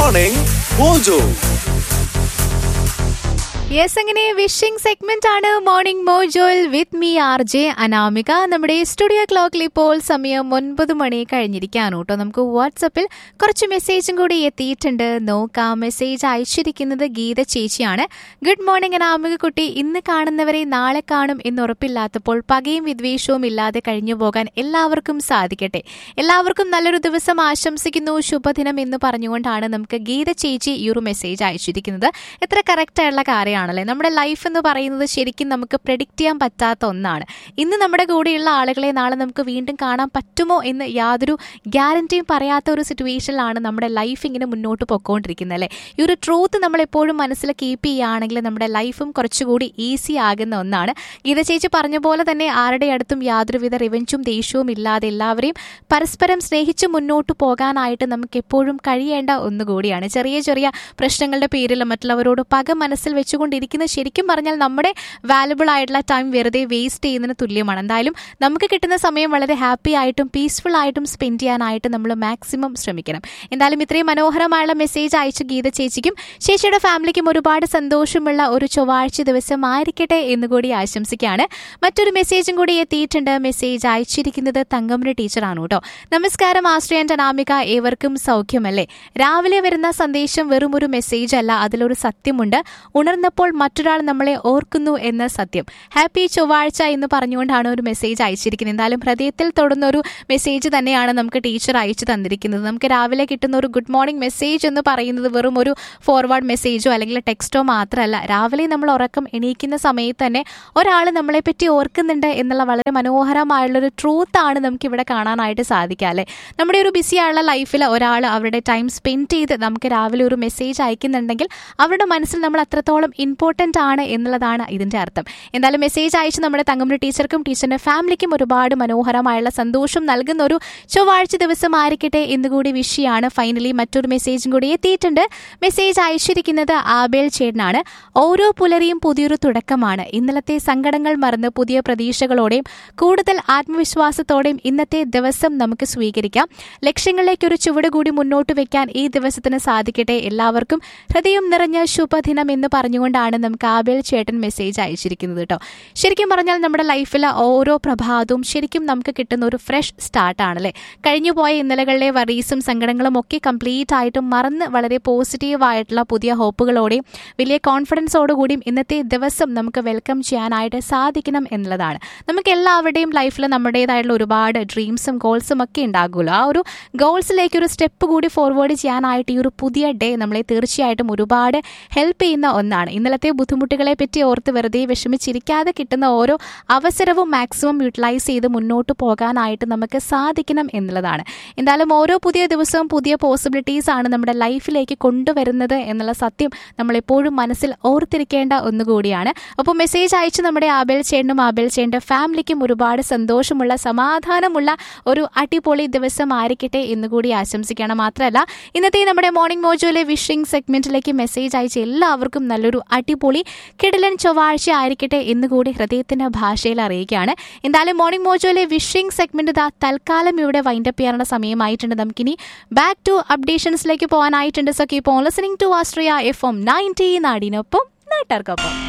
morning Mojo yes അങ്ങനെ wishing segment ആണ് morning മോജോയിൽ with me R J Anamika നമ്മുടെ സ്റ്റുഡിയോ ക്ലോക്കിൽ ഇപ്പോൾ സമയം ഒൻപത് മണി കഴിഞ്ഞിരിക്കാണ് കേട്ടോ നമുക്ക് വാട്സപ്പിൽ കുറച്ച് മെസ്സേജും കൂടി എത്തിയിട്ടുണ്ട് നോക്കാം മെസ്സേജ് അയച്ചിരിക്കുന്നത് ഗീത ചേച്ചിയാണ് ഗുഡ് മോർണിംഗ് അനാമിക കുട്ടി ഇന്ന് കാണുന്നവരെ നാളെ കാണും എന്ന് ഉറപ്പില്ലാത്തപ്പോൾ പകയും വിദ്വേഷവും ഇല്ലാതെ കഴിഞ്ഞു പോകാൻ എല്ലാവർക്കും സാധിക്കട്ടെ എല്ലാവർക്കും നല്ലൊരു ദിവസം ആശംസിക്കുന്നു ശുഭദിനം എന്ന് പറഞ്ഞുകൊണ്ടാണ് നമുക്ക് ഗീത ചേച്ചി ഈ ഒരു മെസ്സേജ് അയച്ചിരിക്കുന്നത് എത്ര കറക്റ്റ് ആയിട്ടുള്ള കാര്യമാണല്ലേ നമ്മുടെ ലൈഫ് എന്ന് പറയുന്നത് ശരിക്കും നമുക്ക് പ്രെഡിക്റ്റ് ചെയ്യാൻ പറ്റാത്ത ഒന്നാണ് ഇന്ന് നമ്മുടെ കൂടെയുള്ള ആളുകളെ നാളെ നമുക്ക് വീണ്ടും കാണാൻ പറ്റുമോ എന്ന് യാതൊരു ഗ്യാരണ്ടിയും പറയാത്ത ഒരു സിറ്റുവേഷനിലാണ് നമ്മുടെ ലൈഫ് ഇങ്ങനെ മുന്നോട്ട് പൊക്കോണ്ടിരിക്കുന്നത് അല്ലേ ഈ ഒരു ട്രൂത്ത് നമ്മൾ എപ്പോഴും മനസ്സിൽ കീപ്പ് ചെയ്യുകയാണെങ്കിൽ നമ്മുടെ ലൈഫും കുറച്ചുകൂടി ഈസി ആകുന്ന ഒന്നാണ് ഗീത ചേച്ചി പറഞ്ഞ പോലെ തന്നെ ആരുടെ അടുത്തും യാതൊരുവിധ റിവെഞ്ചും ദേഷ്യവും ഇല്ലാതെ എല്ലാവരെയും പരസ്പരം സ്നേഹിച്ച് മുന്നോട്ട് പോകാനായിട്ട് നമുക്ക് എപ്പോഴും കഴിയേണ്ട ഒന്നുകൂടിയാണ് ചെറിയ ചെറിയ പ്രശ്നങ്ങളുടെ പേരിൽ മറ്റുള്ളവരോട് പക മനസ്സിൽ വെച്ചുകൊണ്ടിരിക്കുന്നത് ശരിക്കും പറഞ്ഞാൽ നമ്മുടെ വാലുബിൾ ആയിട്ടുള്ള ടൈം വെറുതെ വേസ്റ്റ് ചെയ്യുന്നതിന് തുല്യമാണ് എന്തായാലും നമുക്ക് കിട്ടുന്ന സമയം വളരെ ഹാപ്പി ആയിട്ടും പീസ്ഫുൾ ആയിട്ടും സ്പെൻഡ് ചെയ്യാനായിട്ട് നമ്മൾ മാക്സിമം ശ്രമിക്കണം എന്തായാലും ഇത്രയും മനോഹരമായുള്ള മെസ്സേജ് അയച്ച ഗീത ചേച്ചിക്കും ചേച്ചിയുടെ ഫാമിലിക്കും ഒരുപാട് സന്തോഷമുള്ള ഒരു ചൊവ്വാഴ്ച ദിവസം ആയിരിക്കട്ടെ എന്നുകൂടി ആശംസിക്കുകയാണ് മറ്റൊരു മെസ്സേജും കൂടി എത്തിയിട്ടുണ്ട് മെസ്സേജ് അയച്ചിരിക്കുന്നത് തങ്കമ്മ ടീച്ചറാണ് കേട്ടോ നമസ്കാരം ആശ്രയൻ അനാമിക ഏവർക്കും സൗഖ്യമല്ലേ രാവിലെ വരുന്ന സന്ദേശം വെറും ഒരു മെസ്സേജ് അല്ല അതിലൊരു സത്യമുണ്ട് ഉണർന്നപ്പോൾ മറ്റൊരാൾ നമ്മളെ ഓർക്കുന്നു എന്ന സത്യം ഹാപ്പി ചൊവ്വാഴ്ച എന്ന് പറഞ്ഞുകൊണ്ടാണ് ഒരു മെസ്സേജ് അയച്ചിരിക്കുന്നത് എന്തായാലും ഹൃദയത്തിൽ തൊടുന്ന ഒരു മെസ്സേജ് തന്നെയാണ് നമുക്ക് ടീച്ചർ അയച്ചു തന്നിരിക്കുന്നത് നമുക്ക് രാവിലെ കിട്ടുന്ന ഒരു ഗുഡ് മോർണിംഗ് മെസ്സേജ് എന്ന് പറയുന്നത് വെറും ഒരു ഫോർവേഡ് മെസ്സേജോ അല്ലെങ്കിൽ ടെക്സ്റ്റോ മാത്രമല്ല രാവിലെ നമ്മൾ ഉറക്കം എണീക്കുന്ന സമയത്ത് തന്നെ ഒരാൾ നമ്മളെ പറ്റി ഓർക്കുന്നുണ്ട് എന്നുള്ള വളരെ മനോഹരമായുള്ളൊരു ട്രൂത്ത് ആണ് നമുക്ക് ഇവിടെ കാണാനായിട്ട് സാധിക്കുക അല്ലേ നമ്മുടെ ഒരു ബിസി ആയുള്ള ലൈഫിൽ ഒരാൾ അവരുടെ ടൈം സ്പെൻഡ് ചെയ്ത് നമുക്ക് രാവിലെ ഒരു മെസ്സേജ് അയക്കുന്നുണ്ടെങ്കിൽ അവരുടെ മനസ്സിൽ നമ്മൾ അത്രത്തോളം ഇമ്പോർട്ടൻ്റ് ആണ് എന്നുള്ളതാണ് ഇതിൻ്റെ അർത്ഥം എന്തായാലും മെസ്സേജ് അയച്ച് നമ്മുടെ തങ്കമ്മ ടീച്ചർക്കും ടീച്ചറിൻ്റെ ഫാമിലിക്കും ഒരുപാട് മനോഹരമായുള്ള സന്തോഷം നൽകുന്ന ഒരു ചൊവ്വാഴ്ച ദിവസം ആയിരിക്കട്ടെ എന്നുകൂടി വിഷയമാണ് ഫൈനലി മറ്റൊരു മെസ്സേജും കൂടി എത്തിയിട്ടുണ്ട് മെസ്സേജ് അയച്ചിരിക്കുന്നത് ആബേൽ ചേട്ടനാണ് ഓരോ പുലരിയും പുതിയൊരു തുടക്കമാണ് ഇന്നലത്തെ സങ്കടങ്ങൾ മറന്ന് പുതിയ പ്രതീക്ഷകളോടെയും കൂടുതൽ ആത്മവിശ്വാസത്തോടെയും ഇന്നത്തെ ദിവസം നമുക്ക് സ്വീകരിക്കാം ലക്ഷ്യങ്ങളിലേക്ക് ഒരു ചുവട് കൂടി മുന്നോട്ട് വെക്കാൻ ഈ ദിവസത്തിന് സാധിക്കട്ടെ എല്ലാവർക്കും ഹൃദയം നിറഞ്ഞ ശുഭദിനം എന്ന് പറഞ്ഞുകൊണ്ടാണ് നമുക്ക് ആബേൽ ചേട്ടൻ മെസ്സേജ് അയച്ചിരിക്കുന്നത് കേട്ടോ ശരിക്കും പറഞ്ഞാൽ നമ്മുടെ ലൈഫിൽ ഓരോ പ്രഭാതവും ശരിക്കും നമുക്ക് കിട്ടുന്ന ഒരു ഫ്രഷ് സ്റ്റാർട്ടാണല്ലേ കഴിഞ്ഞു പോയ ഇന്നലകളിലെ വറീസും സങ്കടങ്ങളും ഒക്കെ കംപ്ലീറ്റ് ആയിട്ടും മറന്ന് വളരെ പോസിറ്റീവ് ആയിട്ടുള്ള പുതിയ ഹോപ്പുകളോടെയും വലിയ കോൺഫിഡൻസോടുകൂടിയും ഇന്നത്തെ ദിവസം നമുക്ക് വെൽക്കം ചെയ്യാനായിട്ട് സാധിക്കണം എന്നുള്ളതാണ് നമുക്ക് എല്ലാവരുടെയും ലൈഫിൽ നമ്മുടേതായിട്ടുള്ള ഒരുപാട് ഡ്രീംസും ഗോൾസും ഒക്കെ ഉണ്ടാകുമല്ലോ ആ ഒരു ഗോൾസിലേക്ക് ഒരു സ്റ്റെപ്പ് കൂടി ഫോർവേഡ് ചെയ്യാനായിട്ട് ഈ ഒരു പുതിയ ഡേ നമ്മളെ തീർച്ചയായിട്ടും ഒരുപാട് ഹെൽപ്പ് ചെയ്യുന്ന ഒന്നാണ് ഇന്നലത്തെ ബുദ്ധിമുട്ടുകളെ പറ്റി ഓർത്ത് വെറുതെ വിഷമിച്ചിരിക്കാതെ കിട്ടുന്ന ഓരോ അവസരവും മാക്സിമം യൂട്ടിലൈസ് ചെയ്ത് മുന്നോട്ട് പോകാനായിട്ട് നമുക്ക് സാധിക്കണം എന്നുള്ളതാണ് എന്തായാലും ഓരോ പുതിയ ദിവസവും പുതിയ പോസിബിലിറ്റീസ് ആണ് നമ്മുടെ ലൈഫിലേക്ക് കൊണ്ടുവരുന്നത് എന്നുള്ള സത്യം നമ്മൾ എപ്പോഴും മനസ്സിൽ ഓർത്തിരിക്കേണ്ട ഒന്നുകൂടിയാണ് അപ്പോൾ മെസ്സേജ് അയച്ച് നമ്മുടെ ആബേൽ ചേട്ടനും ആബേൽ ചേട്ടൻ്റെ ഫാമിലിക്കും ഒരുപാട് സന്തോഷമുള്ള സമാധാനമുള്ള ഒരു അടിപൊളി ദിവസം ആയിരിക്കട്ടെ എന്നുകൂടി ആശംസിക്കണം മാത്രമല്ല ഇന്നത്തെ നമ്മുടെ മോർണിംഗ് മോജോയിലെ വിഷിംഗ് സെഗ്മെന്റിലേക്ക് മെസ്സേജ് അയച്ച എല്ലാവർക്കും നല്ലൊരു അടിപൊളി കിടിലൻ ചൊവ്വാഴ്ച ആയിരിക്കട്ടെ എന്നുകൂടി ഹൃദയത്തിന്റെ ഭാഷയിൽ അറിയിക്കുകയാണ് എന്തായാലും മോർണിംഗ് മോജോയിലെ വിഷിംഗ് സെഗ്മെന്റ് ഇതാ തൽക്കാലം ഇവിടെ വൈൻഡപ്പ് ചെയ്യാനുള്ള സമയമായിട്ടുണ്ട് നമുക്കിനി ബാക്ക് ടു അപ്ഡേഷൻസിലേക്ക് പോകാനായിട്ടുണ്ട് so keep on listening to Astria F M ninety നാടിനൊപ്പം നാട്ടുകാർക്കൊപ്പം